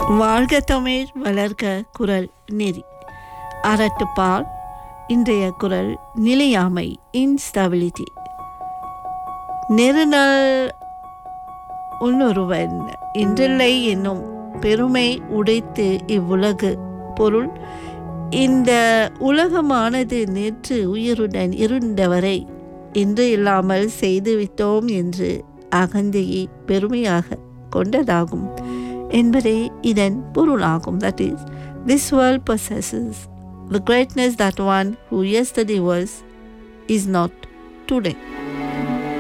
வாழ்க தமிழ் வளர்க குரல் நெறி அறட்டுப்பால் இன்றைய குரல் நிலையாமை இன்ஸ்டபிலிட்டி நெருநல் உன்னொருவன் இன்றில்லை என்னும் பெருமை உடைத்து இவ்வுலகு பொருள் இந்த உலகமானது நேற்று உயிருடன் இருந்தவரை இன்று இல்லாமல் செய்துவிட்டோம் என்று அகந்தையை பெருமையாக கொண்டதாகும் என்பதே இதன் பொருளாகும் that is this world possesses the greatness that one who yesterday was is not today